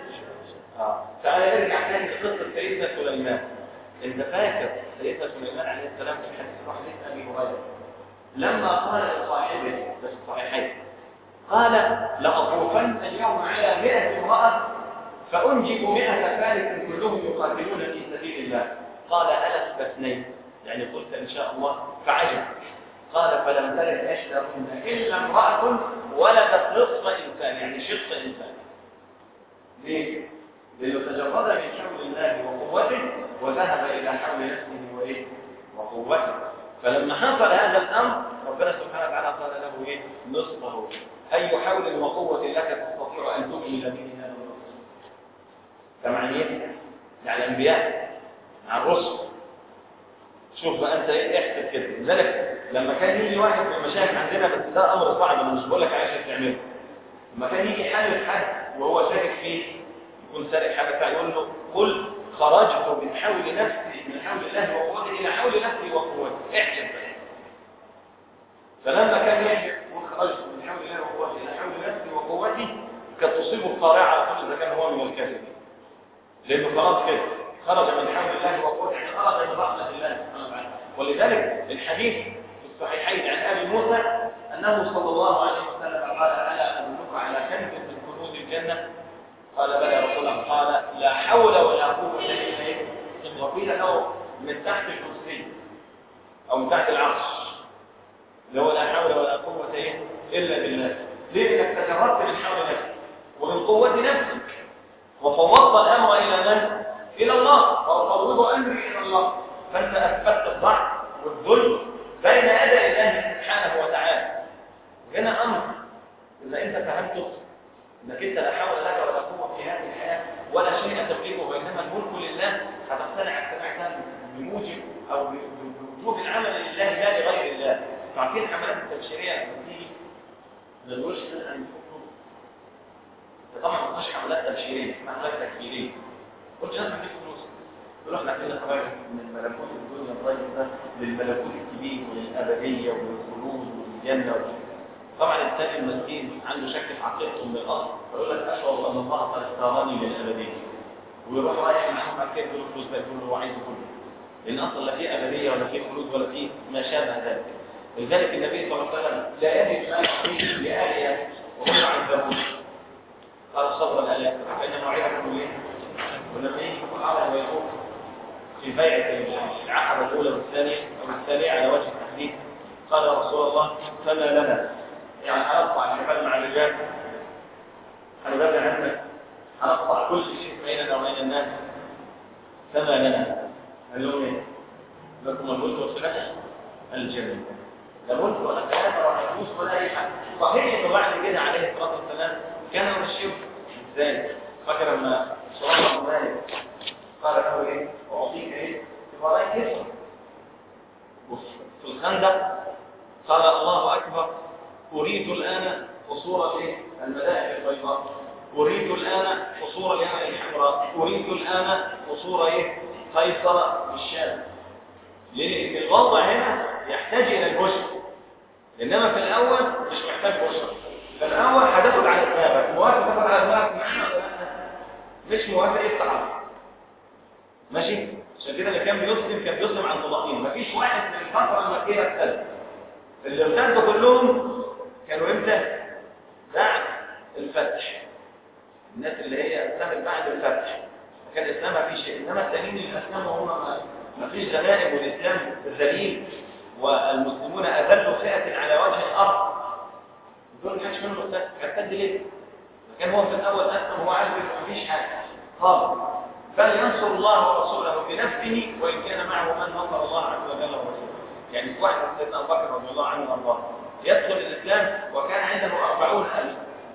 اه تعالى نرجع تاني لقصه سيدنا سليمان انت فاكر سيدنا سليمان عليه السلام في حديث حديث ابي هريره لما قال لصاحبه في الصحيحين قال لاطوفن اليوم على 100 امراه فأنجب مئة فارس كلهم يقاتلون في سبيل الله قال ألست اثنين يعني قلت إن شاء الله فعجب قال فلم تلد إحداهن إلا امرأة ولدت نصف إنسان يعني شق إنسان ليه؟ لأنه تجرد من حول الله وقوته وذهب إلى حول نفسه وإيه؟ وقوته فلما حصل هذا الأمر ربنا سبحانه وتعالى قال له إيه؟ نصفه أي حول وقوة لك تستطيع أن تؤمن به هذا كما ايه يعني الانبياء مع الرسل شوف بقى انت ايه احسب كده لذلك لما كان يجي واحد من المشايخ عندنا بس ده امر صعب انا مش بقول لك عشان تعمله لما كان يجي حالف حد وهو شاكك فيه يكون سارق حاجه بتاع يقول له قل خرجت من حول نفسي من حول الله وقوته الى حول نفسي وقوته احسب بقى فلما كان يحلف وخرجت من حول الله وقوته الى حول نفسي وقوتي كانت تصيبه القارعه على طول اذا كان هو من الكاذبين لأنه خلاص كده خرج من حول الله وقوته خرج من رحمة الله سبحانه وتعالى ولذلك الحديث في الصحيحين عن أبي موسى أنه صلى الله عليه وسلم قال ألا أدلك على كنز من كنوز الجنة قال بلى يا رسول الله قال لا حول ولا قوة إلا بالله وقيل له من تحت الكرسي أو من تحت العرش اللي هو لا حول ولا قوة إلا بالله ليه انك تجردت من حول نفسك ومن قوة نفسك وفوضت الأمر إلى من؟ إلى الله وأفوض أمري إلى الله فأنت أثبتت الضعف والذل بين يدي الله سبحانه وتعالى هنا أمر إذا أنت فهمته أنك أنت لا حول لك ولا قوة في هذه الحياة ولا شيء تملكه وإنما الملك لله هتقتنع اقتناعا بموجب أو بوجوب العمل لله لا لغير الله فعارفين حملات التبشيرية لما تيجي ما نقولش لا أن طبعا ما فيش حملات تبشيريه حملات تكفيريه قلت لازم اجيب فلوس يقول احنا عندنا خرج من ملكوت الدنيا الضيق ده للملكوت الكبير وللابديه وللخلود وللجنه طبعا الثاني المسكين عنده شك في عقيدته من الاصل فيقول لك اشعر ان الله قد اختارني للابديه ويروح رايح معاهم بعد كده يقول فلوس بقى يقول له هو عايزه كله لان اصلا لا في ابديه ولا في خلود ولا في ما شابه ذلك لذلك النبي صلى الله عليه وسلم لا يجد ما يحيي لآلهة وهم عندهم قال صبرا لا فإن موعدكم ايه؟ ولما يجي يكون عرض ويقول في بيعة العقبة الأولى والثانية أو الثانية على وجه التحديد قال يا رسول الله فما لنا يعني هنقطع الحبال مع الرجال هنبدأ عنك هنقطع كل شيء بيننا وبين الناس فما لنا قال لهم ايه؟ لكم الملك والسلاح الجنة لا ملك ولا كلام ولا فلوس ولا اي حاجه صحيح انه بعد كده عليه الصلاه والسلام كان يمشيه ازاي فاكر لما سؤال الله مالك قال له ايه اعطيك ايه فرايك يسر في الخندق قال الله اكبر اريد الان قصور ايه الملائكه البيضاء اريد الان قصور اليمن الحمراء اريد الان قصور ايه قيصر بالشام لان الوضع هنا يحتاج الى البشر انما في الاول مش محتاج بشر في الاول هتاخد على دماغك موافق تاخد على دماغك مش موافق يفتح ماشي عشان كده اللي كان بيسلم كان بيسلم عن طبقين مفيش واحد من الفتره المكيه ارتد اللي ارتدوا كلهم كانوا امتى بعد الفتح الناس اللي هي اسلمت بعد الفتح كان الاسلام ما فيش شيء انما التانيين اللي اسلموا هم ما فيش غنائم والاسلام ذليل والمسلمون اذلوا فئه على وجه الارض دول ما كانش منهم ارتد ارتد ليه؟ كان هو في الاول اسلم وهو عارف ما فيش حاجه خالص بل ينصر الله ورسوله بنفسه وان كان معه من نصر الله عز وجل ورسوله يعني في واحد سيدنا ابو بكر رضي الله عنه وارضاه يدخل الاسلام وكان عنده أربعون ألف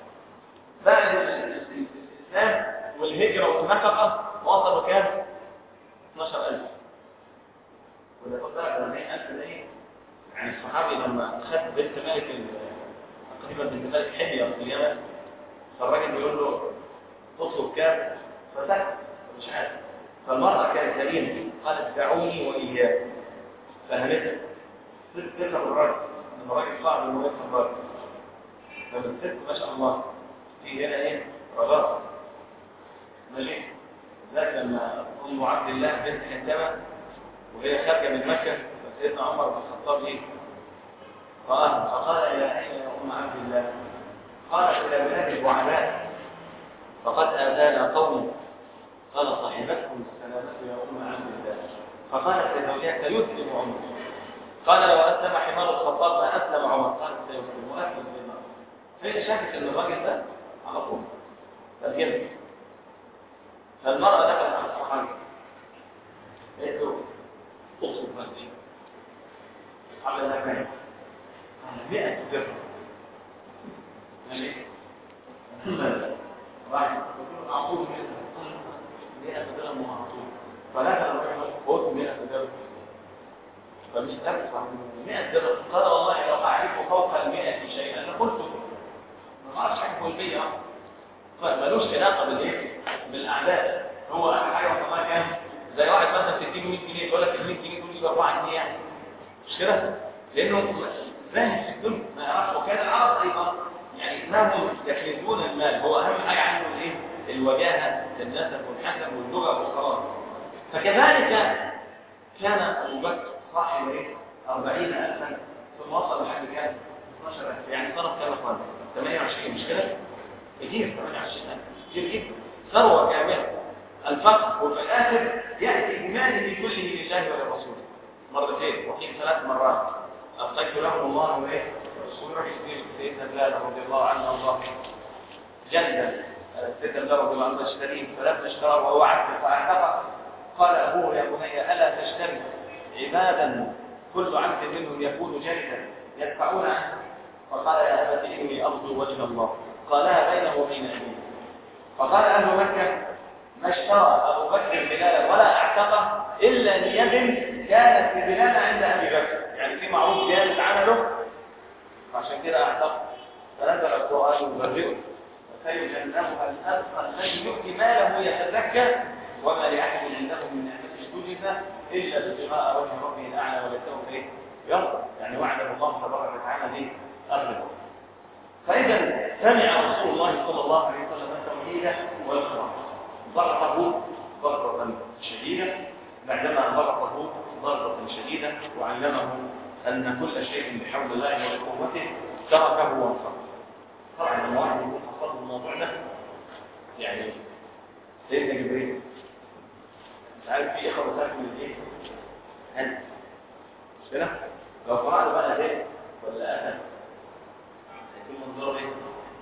بعد الاسلام والهجره والنفقه وصلوا كام 12000 وده تقدر 40000 ده ايه يعني الصحابي لما خد بنت ملك تقريبا بنت ملك حميه في اليمن فالراجل بيقول له تطلب كام فسكت مش عارف فالمرأة كانت سليمة قالت دعوني وإياكم فهمتها ست تركب الراجل لما الراجل صعب انه يفهم الراجل لما الست ما شاء الله في هنا ايه رغبة ماشي ذاك لما ام عبد الله بنت حندمة وهي خارجة من مكة فسيدنا عمر بن الخطاب ايه رآها فقال إلى أين يا أم عبد الله قالت إلى بلاد البعلاء فقد آذانا قوم قال صاحبتكم السلامة يا أم عبد الله فقالت لزوجها سيسلم عمر قال لو أسلم حمار الخطاب ما أسلم عمر قالت سيسلم وأسلم حمار فهي شافت أن الراجل ده على طول ترجمت فالمرأة دخلت على الصحابي قالت له اقصد نفسي قال لها كام؟ قال 100 درهم ماشي واحد يقول أعطوه 100 درهم 100 درهم وأعطوه فلا الرجل خذ 100 درهم فمش تدفع 100 درهم قال والله لو أعرف فوق ال 100 شيئا أنا قلت ما أعرفش حاجة كلية فمالوش علاقة بالإيه؟ بالأعداد هو أهم حاجة وصلها كام؟ زي واحد مثلا تديله 100 جنيه يقول لك ال 100 جنيه دول يبقى 4 جنيه يعني مش كده؟ لأنه فاهم في الدنيا ما يعرفش وكان العرب أيضا يعني إنهم يكنزون المال هو أهم حاجة عنده الإيه؟ الوجاهة النسب والحسب واللغة والخلاص فكذلك كان أبو بكر صاحب إيه؟ 40000 ثم وصل لحد كام؟ 12000 يعني صرف كام أخوان؟ 28 مش كده؟ كتير 28000 كتير جدا ثروة كاملة الفقر وفي الآخر يأتي بماله كله لله وللرسول مرتين وفي ثلاث مرات أبقيت لهم الله وإيه؟ ويروح يشتري سيدنا بلال رضي الله عنه الله جندا سيدنا بلال رضي الله عنه اشتريه فلما اشتراه وهو عبد فاعتقى قال أبوه يا بني ألا تشتري عبادا كل عبد منهم يكون جلدا يدفعون عنه فقال يا أبت إني أرجو وجه الله قالها بينه وبين أبيه فقال أهل مكة ما اشترى أبو بكر بلالا ولا اعتقه إلا ليد كانت في بلال عند أبي بكر يعني في معروف جامد عمله فعشان كده اعتقه فنزل القرآن يبرئه فيجنبها الأبقى الذي يؤتي ماله يتزكى وما لأحد عنده من نعمة تجزى إلا ابتغاء وجه ربه الأعلى ولسوف إيه؟ يرضى يعني وعده الله تبارك وتعالى به أرضه فإذا سمع رسول الله صلى الله عليه وسلم التوحيد والإخلاص ضربه ضربة شديدة بعدما ضربه ضربة شديدة وعلمه أن كل شيء بحول الله وقوته تركه وانصرف طبعا لما واحد يكون حصل الموضوع ده يعني سيدنا جبريل مش عارف في خرسات من ايه هل مش كده لو قرأت بقى ده ولا أهل هيكون منظور ايه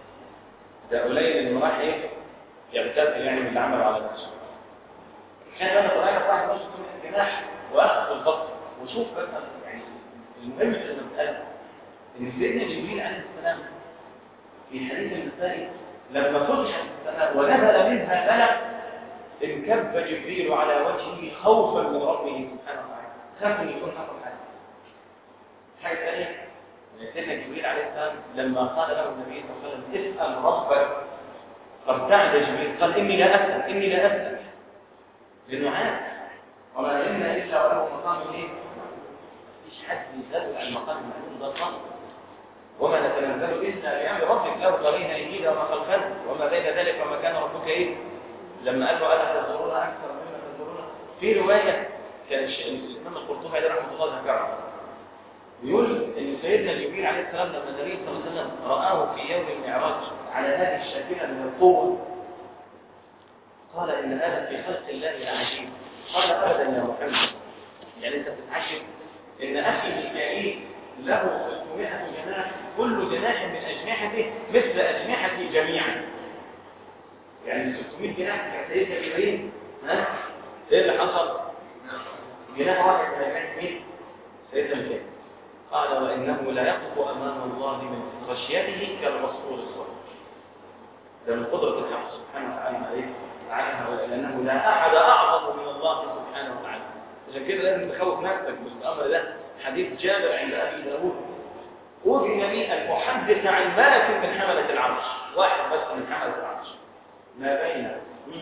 ده قليل انه راح ايه يغتاب يعني من العمل على نفسه كان انا طلعت واحد نص من الجناح واخذ البطن وشوف بس يعني المهم في المسألة ان سيدنا جبريل عليه السلام في حديث النسائي لما فتحت السماء ونزل منها ملك انكب جبريل على وجهه خوفا من ربه سبحانه وتعالى خاف ان يكون حصل حاجه حاجه ثانيه سيدنا جبريل عليه السلام لما قال له النبي صلى الله عليه وسلم اسال ربك فارتعد جبريل قال اني لا اسال اني لا اسال لانه عارف وما علمنا الا وله مقام ايه؟ مفيش حد يزال عن مقام المعلوم ده خالص وما نتنزل الا بامر ربك له قرين ايدينا وما خلفنا وما بين ذلك وما كان ربك ايه؟ لما قال له الا تزورون اكثر مما تزورون في روايه كان الامام القرطبي عليه رحمه الله ذكرها يقول ان سيدنا جبريل عليه السلام لما النبي صلى الله عليه وسلم رآه في يوم المعراج على هذه الشاكلة من القوة قال ان هذا في خلق الله لعجيب قال ابدا يا محمد يعني انت بتتعجب ان اخي ميكائيل له 600 جناح كل جناح من اجنحته مثل اجنحتي جميعا يعني 600 جناح بتاع سيدنا جبريل ها ايه اللي حصل؟ جناح واحد من اجنحه مين؟ سيدنا ميكائيل قال وإنه لا يقف أمام الله من خشيته كالرسول الصالح ده من قدرة الحق سبحانه وتعالى عليه عنها لأنه لا أحد أعظم من الله سبحانه وتعالى عشان كده لازم تخوف نفسك بالأمر ده حديث جابر عند أبي داود أذن لي أن أحدث عن ملك من حملة العرش واحد بس من حملة العرش ما بين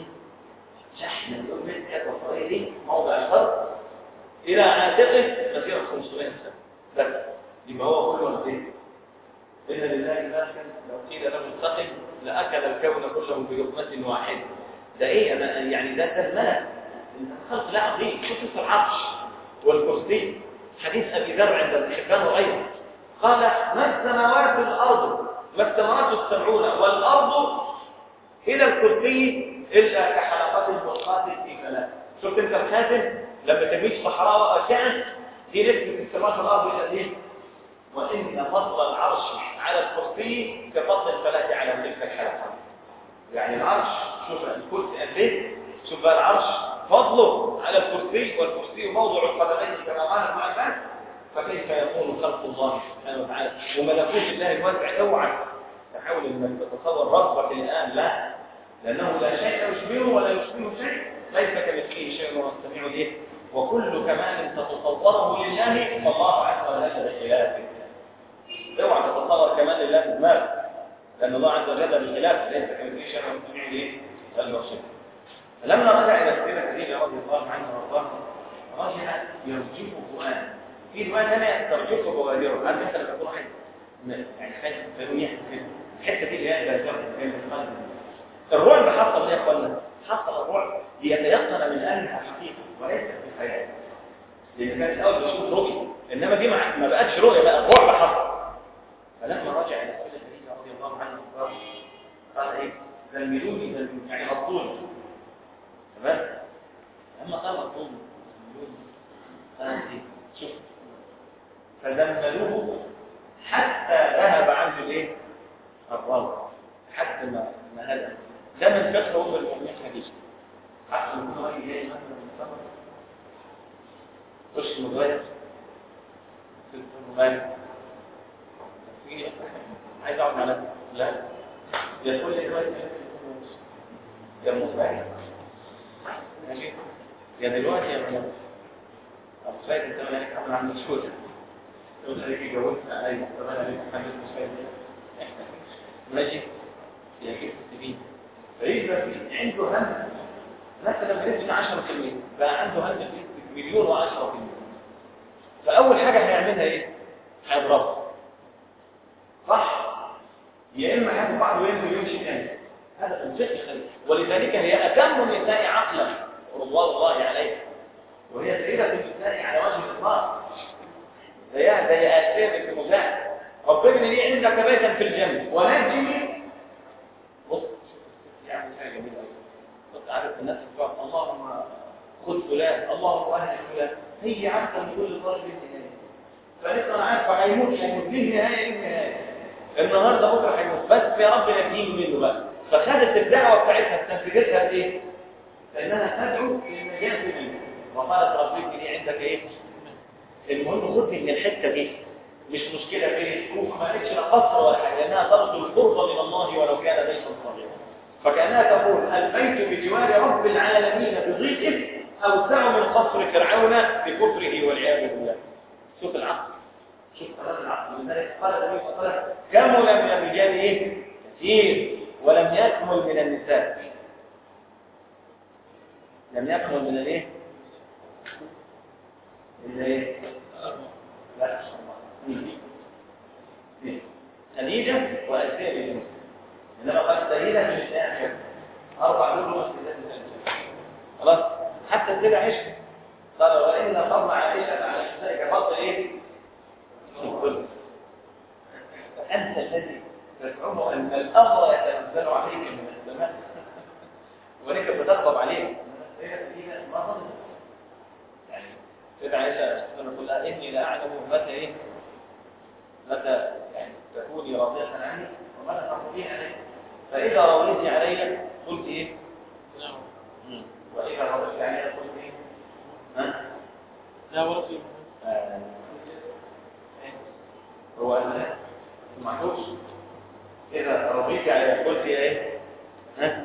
شحن الأمة وصغيره موضع الفرد إلى عاتقه مسيرة 500 سنة بس يبقى هو كله نصيب إن لله ما لو قيل له استقم لأكل الكون كله بلقمة واحدة ده إيه أنا يعني ده ده الملك الخلق لا عظيم شوف العرش والكرسي حديث أبي ذر عند ابن حبان وغيره قال ما السماوات الأرض ما السماوات السبعون والأرض إلى الكرسي إلا كحلقات الملقاة في فلاة شفت أنت الخاتم لما تميش صحراء وكأن دي نسبة السماوات والأرض إلى إيه؟ وإن فضل العرش على الكرسي كفضل الفلاة على تلك الحلقات يعني العرش شوف الكرسي قد ايه شوف بقى العرش فضله على الكرسي والكرسي موضع القدمين كما قال ابن عباس فكيف يكون خلق الله سبحانه وتعالى وملكوت الله الواسع اوعى تحاول انك تتصور ربك الان لا لانه لا شيء يشبهه ولا يشبهه شيء ليس كمثله شيء وهو السميع الايه وكل كمال تتصوره لله فالله عز وجل بخلافه اوعى تتصور كمال الله في دماغك لان الله عز وجل بخلاف ليس كمثله شيء وهو السميع الايه البصير فلما رجع الى سيدنا خديجه رضي الله عنها وارضاها رجع يرجف فؤاد في روايه ثانيه ترجف بوادره عارف انت لما تكون واحد يعني خايف فيقوم يحكي كده الحته دي اللي هي الجرجره الرعب حصل ايه يا اخوانا؟ حصل الرعب ليتيقن من انها حقيقه وليست في خيال لان كانت الاول بتشوف رؤيه انما دي ما بقتش رؤيه بقى الرعب حصل فلما رجع الى سيدنا خديجه رضي الله عنها وارضاها قال ايه؟ زملوني زملوني يعني غطوني تمام اما قال غطوني زملوني قال ايه؟ شوف فزملوه حتى ذهب عنه الايه؟ الروع حتى ما ما هدى ده من فقه ام المؤمنين حديث احسن يكون راجل جاي مثلا من السفر خش مغير مغير عايز اقعد مع نفسي لا يقول لي دلوقتي يا مصباح ماشي يا دلوقتي يا بنات ابو سعيد انت مالك عامل عند الشوطه يقول لك اتجوزت ايوه طب انا ليه محمد مش فاهم ماشي يجب السبيل فيبقى في عنده هم مثلا بنسبة 10% بقى عنده هم في مليون و10 فأول حاجة هيعملها إيه؟ هيضربها صح؟ يا إما هياخد بعض وينزل ويمشي تاني هذا الفقه خليل ولذلك هي أتم النساء عقلا رضوان الله عليها وهي سيدة النساء على وجه الإطلاق زيها زي آسيا بنت مزاح ربنا لي عندك بيتا في الجنة ونجني بص يعني حاجة جميلة أوي بص عارف الناس بتقول اللهم خذ فلان اللهم أهل فلان هي عارفة من كل طالب النهاية فنحن أنا عارفة هيموت هيموت ليه نهاية ايه النهاية النهارده بكره هيموت بس يا رب نجيه منه بقى فخدت الدعوة بتاعتها استنتجتها بايه؟ فإنها تدعو للنجاة منه وقالت ربي لي عندك ايه؟ المهم خدني من الحتة دي مش مشكلة في الكوف ما قالتش لا قصر ولا حاجة لأنها ترجو القرب من الله ولو كان بيتا صغيرا فكأنها تقول البيت بجوار رب العالمين بضيقه أوسع من قصر فرعون بكفره والعياذ بالله شوف العقل شوف كلام العقل لذلك قال النبي صلى الله عليه وسلم كمل من الرجال ايه؟ كثير ولم يكمل من النساء لم يكمل من الايه؟ من ايه؟ لا خديجة وأسيا بن إنما قد سيدة في الإسلام أربع دول مسجدات خلاص حتى السيدة عشق قال وإن فضل عائشة على ذلك فضل إيه؟ الكل فأنت الذي تزعم أن الأمر يتنزل عليك من السماء ولك بتغضب عليه ما ظن يعني سيدة عائشة تقول لها إني لا أعلم متى إيه متى يعني تكوني راضية عني ومتى ترضين علي فإذا رضيتي علي قلت إيه؟ نعم وإذا رضيت علي قلت إيه؟ ها؟ لا ورسول آه. هو أنا معلوش إذا رضيت علي قلت إيه؟ ها؟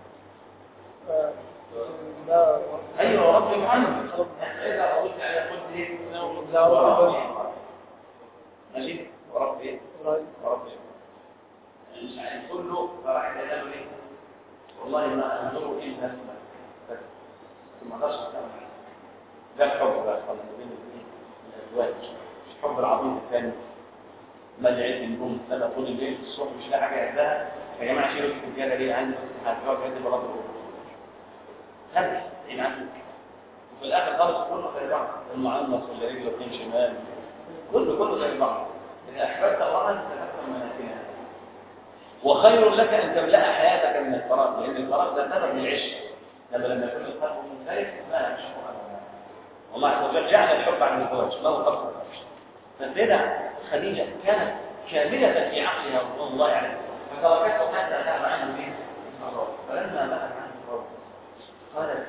لا أيوة ربي محمد إذا رضيت علي قلت إيه؟ لا ورسول ماشي ورب إيه؟ ورب إيه؟ مش عايز كله فراح قال له إيه؟ والله ما أنظر إلا اسمك بس ثم قدرش أتعمل ده الحب بقى خلاص بين الاثنين الازواج مش الحب العظيم الثاني مجعت النجوم سنه طول الليل الصبح مش لاقي حاجه يعملها يا جماعه شيلوا السجاده دي عندي هتقعد عندي بلاط هبل عين عنك وفي الاخر خالص كله زي بعض المعنص واللي رجله اتنين شمال كله كله زي بعض اذا احببت الله انت تكثر مناكبها وخير لك ان تملا حياتك من الفراغ لان الفراغ ده سبب للعشق لما لما يكون القلب منفرد ما يعشق ابدا والله عز وجل جعل الحب عن الزواج ما هو قصد فالسيدة خديجة كانت كاملة في عقلها رضوان الله عليه فتركته حتى ذهب عنه به فلما ذهب عنه الرب قالت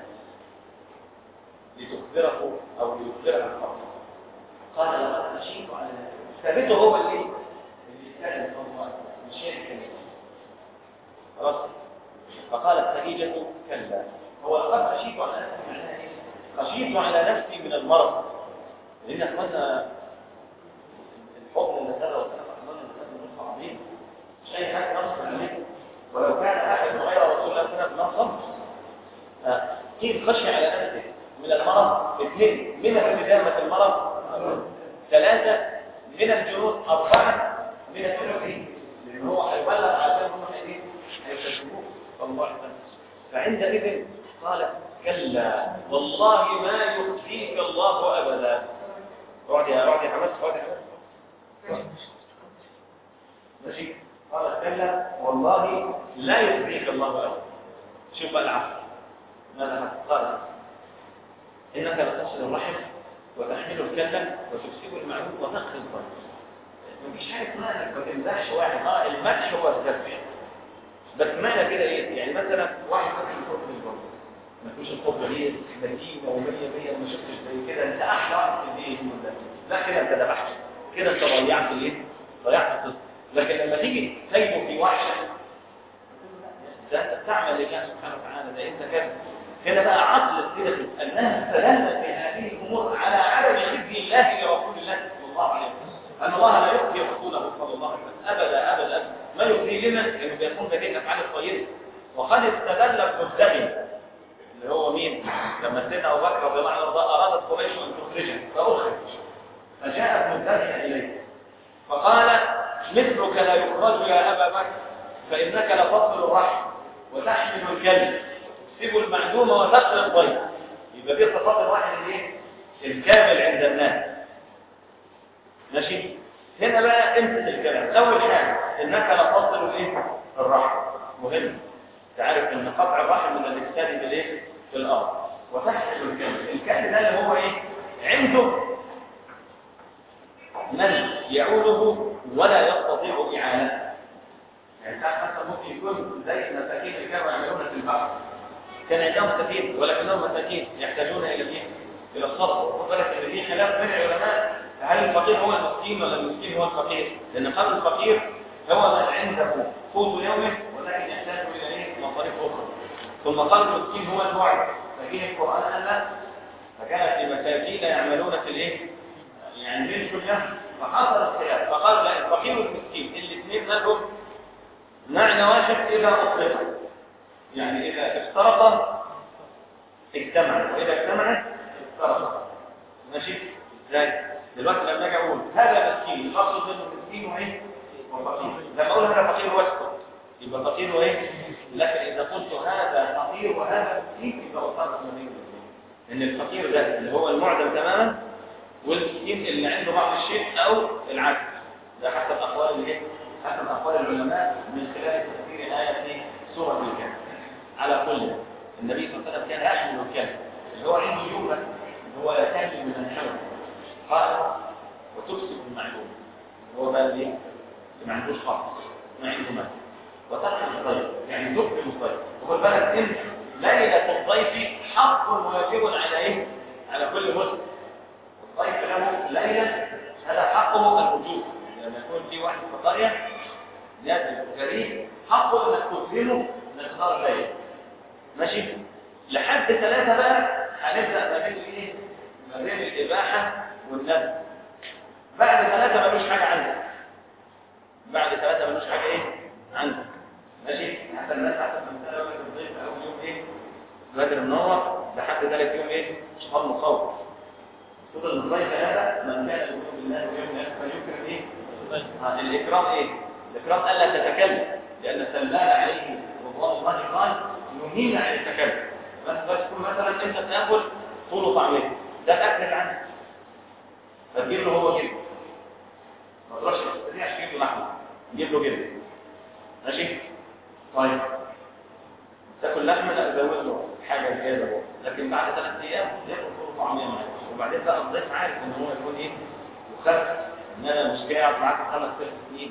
لتخبره أو ليخبرها الخبر قال لقد خشيت على ثابته هو اللي اللي يتكلم الله مش هي الكلمة خلاص فقالت خديجة كلا هو لقد خشيت على نفسي معناها ايه؟ خشيت على نفسي من المرض لان اخوانا الحكم اللي سبب وسنة اخوانا اللي سبب نصف عظيم مش اي حاجه نصف عليه ولو كان احد غير رسول الله سنة نصف كيف خشي على نفسه من المرض اثنين من استدامة المرض ثلاثة من الجنود أربعة من الثلاثين لأن هو هيبلغ عشان هم هيجيب هيكتبوه صلى الله عليه وسلم فعندئذ قال كلا والله ما يخزيك الله ابدا اقعد يا اقعد يا حماس اقعد يا حماس ماشي قال كلا والله لا يخزيك الله ابدا شوف بقى العفو ماذا قال انك لتصل الرحم وتحمل الكلة وتكسب المعروف وتقضي الظلم مفيش حاجه اسمها انك ما تمدحش واحد اه المدح هو الذبح بس معنى كده ايه يعني مثلا واحد مثلا يفوت من الجنة ما فيش الخطبه دي متينه ومية مية وما شفتش زي كده انت احلى واحد في الدين ده لا كده انت ذبحت كده انت ضيعت الايه ضيعت القصه لكن لما تيجي تجده في وحشه ده انت بتعمل لله سبحانه وتعالى ده انت كده هنا بقى عقل السيره انها استدلت في هذه الامور على عدم خزي الله لرسول الله صلى الله عليه وسلم ان الله لا يخفي رسوله صلى الله عليه وسلم ابدا ابدا ابدا ما يفضي لنا انه بيكون لديه الافعال الطيبه وقد استدل ابن السبي اللي هو مين لما سيدنا ابو بكر رضي الله عنه ارادت قريش ان تخرجه فاخرج فجاء ابن السبي اليه فقال مثلك لا يخرج يا ابا بكر فانك لتصل الرحم وتحمل الكلب تسيب المعدوم وتقل الضيف يبقى دي صفات الواحد الايه الكامل عند الناس ماشي هنا بقى امسك الكلام اول حاجه انك لا تصل الايه الرحم مهم تعرف ان قطع الرحم من الافساد بالايه في الارض وتحمل الكلب الكلب ده اللي هو ايه عنده من يعوده ولا يستطيع اعانته يعني ساعات حتى ممكن يكون زي المساكين اللي كانوا يعملون في البحر كان عندهم سفينه ولكنهم مساكين يحتاجون الى ايه؟ الى الصدقه وخد بالك ان في خلاف بين العلماء هل الفقير هو المسكين ولا المسكين هو الفقير؟ لان قال الفقير هو من عنده قوت يومه ولكن يحتاج الى ايه؟ مصاريف اخرى ثم قال المسكين هو الوعي فجه القران قال لا فكان في مساكين يعملون في الايه؟ يعني بين كل يوم فحصل الخلاف فقال لا الفقير والمسكين الاثنين مالهم معنى واحد إذا أطلق يعني إذا افترق اجتمع وإذا اجتمع افترق ماشي ازاي دلوقتي لما اجي اقول هذا مسكين اقصد انه مسكين وايه وفقير لما اقول هذا فقير واسكت يبقى فقير وايه لكن اذا قلت هذا فقير وهذا مسكين يبقى وصلت ما بين ان الفقير ده اللي هو المعدم تماما والمسكين اللي عنده بعض الشيء او العكس ده حسب اقوال الايه حسب أقوال العلماء من خلال تفسير آية سورة الكهف على كل النبي صلى الله عليه وسلم كان يحمل الكهف اللي هو عنده يومة اللي هو يتهم من الحول قال وتفسد المعلوم هو بقى ليه؟ ما عندوش خالص ما عنده مال وترك الضيف يعني تكرم الضيف وخد بالك انت ليلة الضيف حق واجب على ايه؟ على كل مسلم الضيف له ليلة هذا حقه الوجوب لما يكون في واحد في قرية نازل غريب حقه انك تكرمه مقدار ليلة ماشي لحد ثلاثة بقى هنبدأ ما بين ايه؟ ما بين الإباحة والندب بعد ثلاثة ملوش حاجة عندك بعد ثلاثة ملوش حاجة ايه؟ عندك ماشي حتى الناس حتى المسألة وقت الضيف أول يوم ايه؟ بدر منور لحد ثالث يوم ايه؟ شهر مصور طول الضيف هذا من كان يؤمن بالله واليوم الآخر فيكرم ايه؟ آه، الإكرام ايه؟ الإكرام ألا تتكلم لأن سلمان عليه رضوان الله قال نهينا عن التكلم بس بس تكون مثلا أنت تاكل طول وطعميه ده أكلك عنك فتجيب له هو كده ما تروحش تستطيع تجيب له لحمه تجيب له كده ماشي طيب تاكل لحمه لا زود له حاجه زياده بقى لكن بعد ثلاث ايام ياكل طول طعميه معاك وبعدين بقى الضيف عارف ان هو يكون ايه وخف ان انا مش جاي اقعد معاك خمس ست سنين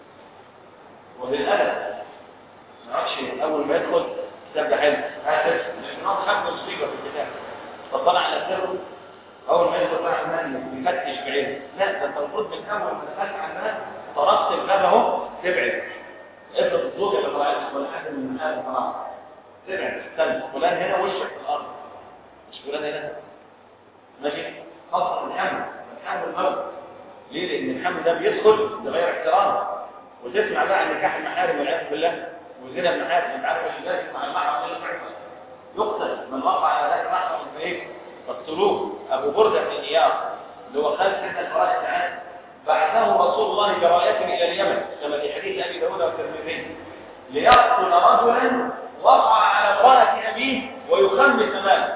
وللاسف ما اعرفش اول ما يدخل سبب حلو هاتف لكن هو حب مصيبه في الكتاب فطلع على سره اول ما يدخل بقى عمال يفتش بعينه لا ده انت المفروض من اول ما دخلت على الناس طرقت الباب اهو تبعد افرض الزوجه اللي طلعت ولا حد من المحل طلع تبعد استنى فلان هنا وشك في الارض مش فلان هنا ماشي خاصه الحمل الحمل الموت ليه لان الحمل ده بيدخل بغير احترام وتسمع بقى عن نكاح المحارم والعياذ بالله وزنا المحارم انت عارف اللي ده مع المحرم اللي يحصل يقتل من وقع على ذلك محرم في ايه فاقتلوه ابو برده بن اياس اللي هو خالد سيدنا الفرائض تعالى بعثه رسول الله براية الى اليمن كما في حديث ابي داود والترمذي ليقتل رجلا وقع على امرأة ابيه ويخمس ماله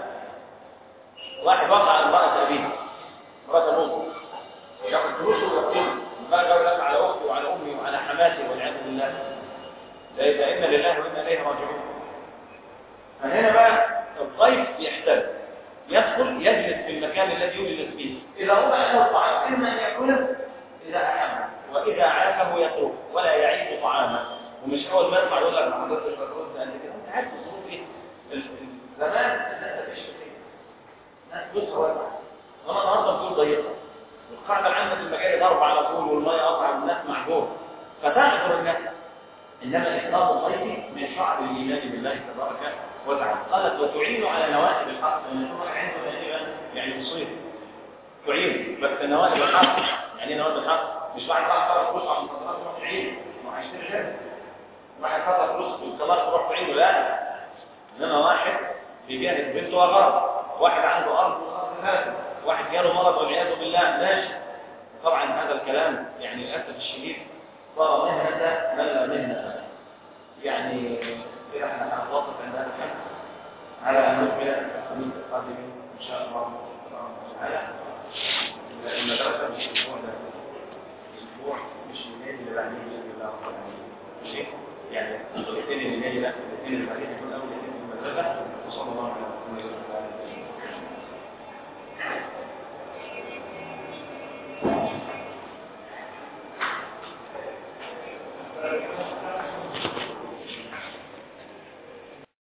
واحد وقع على امرأة ابيه امرأة ابوه وياخذ فلوسه ويقتله بقى جاب على اختي وعلى امي وعلى حماتي والعياذ بالله لا يبقى انا لله وانا اليه راجعون فهنا بقى الضيف يحتاج يدخل يجلس في المكان الذي يجلس فيه إذا وضع له الطعام إما أن يأكله إذا أحب وإذا عافه يتركه ولا يعيد طعامه ومش أول ما يطلع يقول لك ما حضرتش الرز قد كده أنت عارف الظروف إيه زمان الناس مفيش كده الناس بص واسع وأنا النهارده بقول ضيقة والقاعدة العامة في المجال ضرب على طول والمية قطع والناس معجور فتعذر الناس إنما إحضار الضيف من شعب الإيمان بالله تبارك وتعالى قالت وتعين على نوائب الحق لأن يكون عنده تقريبا يعني مصير تعين بس نوائب الحق يعني ايه نوائب الحق مش واحد راح طرف فلوس على المخدرات يروح تعين هشتري شيء واحد خطأ فلوس في الكمال تروح تعينه لا انما واحد بيجاهد بنته وغرض واحد عنده ارض فاسد واحد جاله مرض والعياذ بالله ماشي طبعا هذا الكلام يعني للاسف الشديد صار مهنه من لا مهنه يعني كده احنا هنتوقف عند هذا الحد على ان نكمل الخميس القادم ان شاء الله تعالى المدرسه